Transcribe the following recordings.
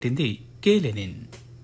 తింది కే లెనిన్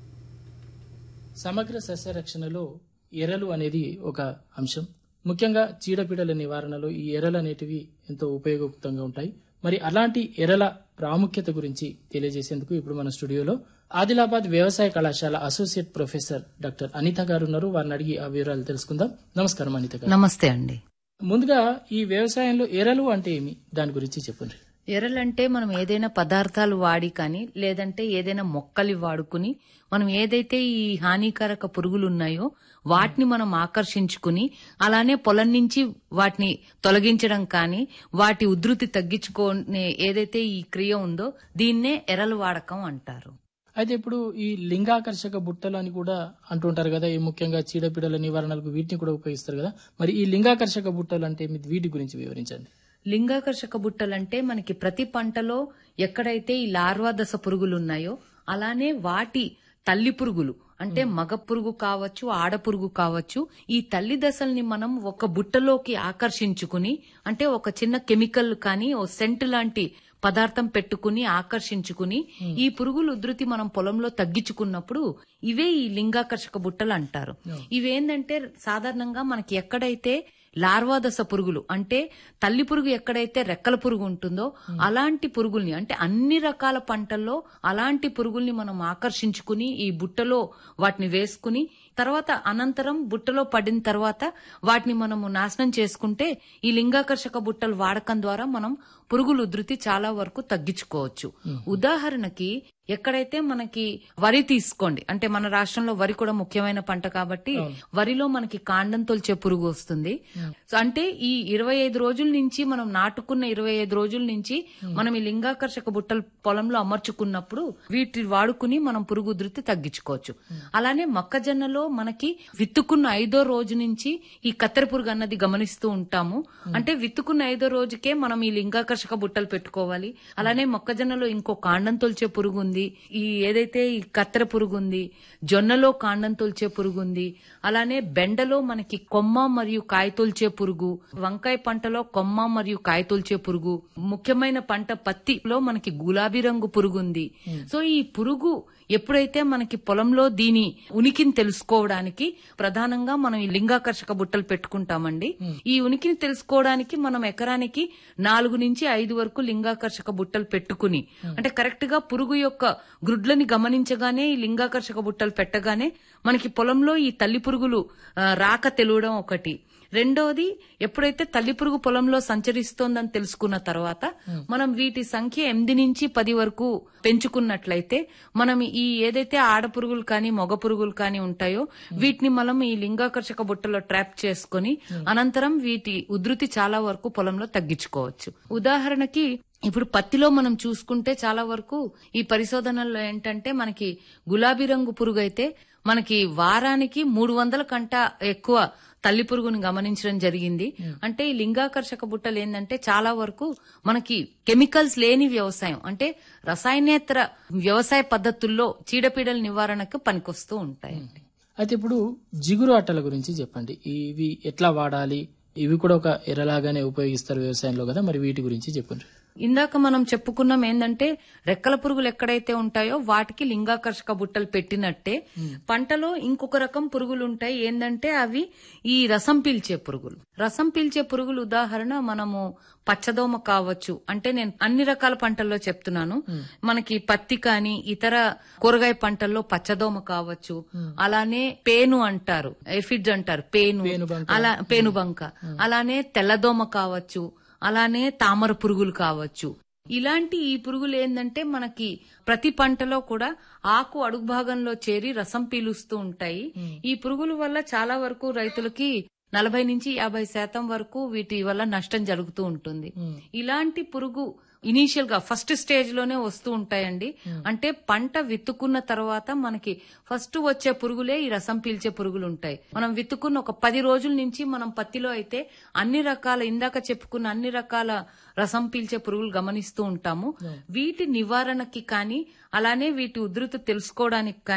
సమగ్ర సస్య రక్షణలో ఎరలు అనేది ఒక అంశం ముఖ్యంగా చీడపీడల నివారణలో ఈ ఎరలు అనేటివి ఎంతో ఉపయోగకరంగా ఉంటాయి మరి అలాంటి ఎరల ప్రాముఖ్యత గురించి తెలియజేసేందుకు ఇప్పుడు మన స్టూడియోలో ఆదిలాబాద్ వ్యవసాయ కళాశాల అసోసియేట్ ప్రొఫెసర్ డాక్టర్ అనిత గారు ఉన్నారు వారిని అడిగి ఆ వివరాలు తెలుసుకుందాం నమస్కారం అనిత గారు నమస్తే అండి ముందుగా ఈ వ్యవసాయంలో ఎరలు అంటే ఏమి దాని గురించి చెప్పండి ఎరలంటే మనం ఏదైనా పదార్థాలు వాడి కానీ లేదంటే ఏదైనా మొక్కలు వాడుకుని మనం ఏదైతే ఈ హానికారక పురుగులు ఉన్నాయో వాటిని మనం ఆకర్షించుకుని అలానే పొలం నుంచి వాటిని తొలగించడం కానీ వాటి ఉధృతి తగ్గించుకునే ఏదైతే ఈ క్రియ ఉందో దీన్నే ఎరలు వాడకం అంటారు అయితే ఇప్పుడు ఈ లింగాకర్షక బుట్టలు అని కూడా అంటుంటారు కదా ఈ ముఖ్యంగా చీడపీడల నివారణలకు వీటిని కూడా ఉపయోగిస్తారు కదా మరి ఈ లింగాకర్షక బుట్టలు అంటే ఏమి? వీటి గురించి వివరించండి లింగాకర్షక బుట్టలంటే మనకి ప్రతి పంటలో ఎక్కడైతే ఈ లార్వా దశ పురుగులు ఉన్నాయో అలానే వాటి తల్లి పురుగులు అంటే మగ పురుగు కావచ్చు ఆడ పురుగు కావచ్చు ఈ తల్లి దశల్ని మనం ఒక బుట్టలోకి ఆకర్షించుకుని అంటే ఒక చిన్న కెమికల్ కానీ ఓ సెంట్ లాంటి పదార్థం పెట్టుకుని ఆకర్షించుకుని ఈ పురుగుల ఉధృతి మనం పొలంలో తగ్గించుకున్నప్పుడు ఇవే ఈ లింగాకర్షక బుట్టలు అంటారు ఇవేంటంటే సాధారణంగా మనకి ఎక్కడైతే లార్వా దశ పురుగులు అంటే తల్లి పురుగు ఎక్కడైతే రెక్కల పురుగు ఉంటుందో అలాంటి పురుగుల్ని అంటే అన్ని రకాల పంటల్లో అలాంటి పురుగుల్ని మనం ఆకర్షించుకుని ఈ బుట్టలో వాటిని వేసుకుని తర్వాత అనంతరం బుట్టలో పడిన తర్వాత వాటిని మనము నాశనం చేసుకుంటే ఈ లింగాకర్షక బుట్టలు వాడకం ద్వారా మనం పురుగుల ఉధృతి చాలా వరకు తగ్గించుకోవచ్చు ఉదాహరణకి ఎక్కడైతే మనకి వరి తీసుకోండి అంటే మన రాష్ట్రంలో వరి కూడా ముఖ్యమైన పంట కాబట్టి వరిలో మనకి కాండం తొలిచే పురుగు వస్తుంది సో అంటే ఈ ఇరవై ఐదు రోజుల నుంచి మనం నాటుకున్న ఇరవై ఐదు రోజుల నుంచి మనం ఈ లింగాకర్షక బుట్టలు పొలంలో అమర్చుకున్నప్పుడు వీటి వాడుకుని మనం పురుగు ఉధృతి తగ్గించుకోవచ్చు అలానే మొక్కజొన్నలో మనకి విత్తుకున్న ఐదో రోజు నుంచి ఈ కత్తెర పురుగు అన్నది గమనిస్తూ ఉంటాము అంటే విత్తుకున్న ఐదో రోజుకే మనం ఈ లింగాకర్షక బుట్టలు పెట్టుకోవాలి అలానే మొక్కజొన్నలో ఇంకో కాండం తొలిచే పురుగు ఉంది ఈ ఏదైతే ఈ కత్తెర పురుగు ఉంది జొన్నలో కాండం తొలిచే పురుగు ఉంది అలానే బెండలో మనకి కొమ్మ మరియు కాయ తొలిచే పురుగు వంకాయ పంటలో కొమ్మ మరియు కాయ తొలిచే పురుగు ముఖ్యమైన పంట పత్తిలో మనకి గులాబీ రంగు పురుగు ఉంది సో ఈ పురుగు ఎప్పుడైతే మనకి పొలంలో దీని ఉనికిని తెలుసుకోవడానికి ప్రధానంగా మనం ఈ లింగాకర్షక బుట్టలు పెట్టుకుంటామండి ఈ ఉనికిని తెలుసుకోవడానికి మనం ఎకరానికి నాలుగు నుంచి ఐదు వరకు లింగాకర్షక బుట్టలు పెట్టుకుని అంటే కరెక్ట్ గా పురుగు యొక్క గ్రుడ్లని గమనించగానే ఈ లింగాకర్షక బుట్టలు పెట్టగానే మనకి పొలంలో ఈ తల్లి పురుగులు ఆ, రాక తెలియడం ఒకటి రెండోది ఎప్పుడైతే తల్లి పురుగు పొలంలో సంచరిస్తోందని తెలుసుకున్న తర్వాత మనం వీటి సంఖ్య ఎనిమిది నుంచి పది వరకు పెంచుకున్నట్లయితే మనం ఈ ఏదైతే ఆడ పురుగులు కానీ మగ పురుగులు కానీ ఉంటాయో వీటిని మనం ఈ లింగాకర్షక బుట్టలో ట్రాప్ చేసుకుని అనంతరం వీటి ఉధృతి చాలా వరకు పొలంలో తగ్గించుకోవచ్చు ఉదాహరణకి ఇప్పుడు పత్తిలో మనం చూసుకుంటే చాలా వరకు ఈ పరిశోధనల్లో ఏంటంటే మనకి గులాబీ రంగు పురుగు అయితే మనకి వారానికి మూడు వందల కంట ఎక్కువ తల్లి పురుగుని గమనించడం జరిగింది అంటే ఈ లింగాకర్షక బుట్టలు ఏంటంటే చాలా వరకు మనకి కెమికల్స్ లేని వ్యవసాయం అంటే రసాయనేతర వ్యవసాయ పద్ధతుల్లో చీడపీడల నివారణకు పనికొస్తూ ఉంటాయి అయితే ఇప్పుడు జిగురు అట్టల గురించి చెప్పండి ఇవి ఎట్లా వాడాలి ఇవి కూడా ఒక ఎరలాగానే ఉపయోగిస్తారు వ్యవసాయంలో కదా మరి వీటి గురించి చెప్పండి ఇందాక మనం చెప్పుకున్నాం ఏంటంటే రెక్కల పురుగులు ఎక్కడైతే ఉంటాయో వాటికి లింగాకర్షక బుట్టలు పెట్టినట్టే పంటలో ఇంకొక రకం పురుగులు ఉంటాయి ఏంటంటే అవి ఈ రసం పీల్చే పురుగులు రసం పీల్చే పురుగులు ఉదాహరణ మనము పచ్చదోమ కావచ్చు అంటే నేను అన్ని రకాల పంటల్లో చెప్తున్నాను మనకి పత్తి కానీ ఇతర కూరగాయ పంటల్లో పచ్చదోమ కావచ్చు అలానే పేను అంటారు ఎఫిడ్స్ అంటారు పేను అలా పేనుబంక అలానే తెల్లదోమ కావచ్చు అలానే తామర పురుగులు కావచ్చు ఇలాంటి ఈ పురుగులు ఏంటంటే మనకి ప్రతి పంటలో కూడా ఆకు అడుగు భాగంలో చేరి రసం పీలుస్తూ ఉంటాయి ఈ పురుగుల వల్ల చాలా వరకు రైతులకి నలభై నుంచి యాభై శాతం వరకు వీటి వల్ల నష్టం జరుగుతూ ఉంటుంది ఇలాంటి పురుగు ఇనీషియల్ గా ఫస్ట్ స్టేజ్ లోనే వస్తూ ఉంటాయండి అంటే పంట విత్తుకున్న తర్వాత మనకి ఫస్ట్ వచ్చే పురుగులే ఈ రసం పీల్చే పురుగులు ఉంటాయి మనం విత్తుకున్న ఒక పది రోజుల నుంచి మనం పత్తిలో అయితే అన్ని రకాల ఇందాక చెప్పుకున్న అన్ని రకాల రసం పీల్చే పురుగులు గమనిస్తూ ఉంటాము వీటి నివారణకి కానీ అలానే వీటి ఉధృతి తెలుసుకోవడానికి కానీ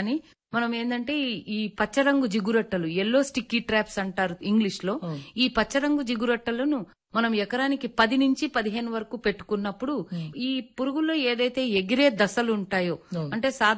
మనం ఏంటంటే ఈ- ఈ పచ్చరంగు జిగురొట్టలు ఎల్లో స్టిక్కీ ట్రాప్స్ అంటారు ఇంగ్లీష్ లో అవును. ఈ పచ్చరంగు జిగురొట్టలను మనం ఎకరానికి పది నుంచి పదిహేను వరకు పెట్టుకున్నప్పుడు ఈ పురుగుల్లో ఏదైతే ఎగిరే దశలు ఉంటాయో అవును. అంటే సాధారణ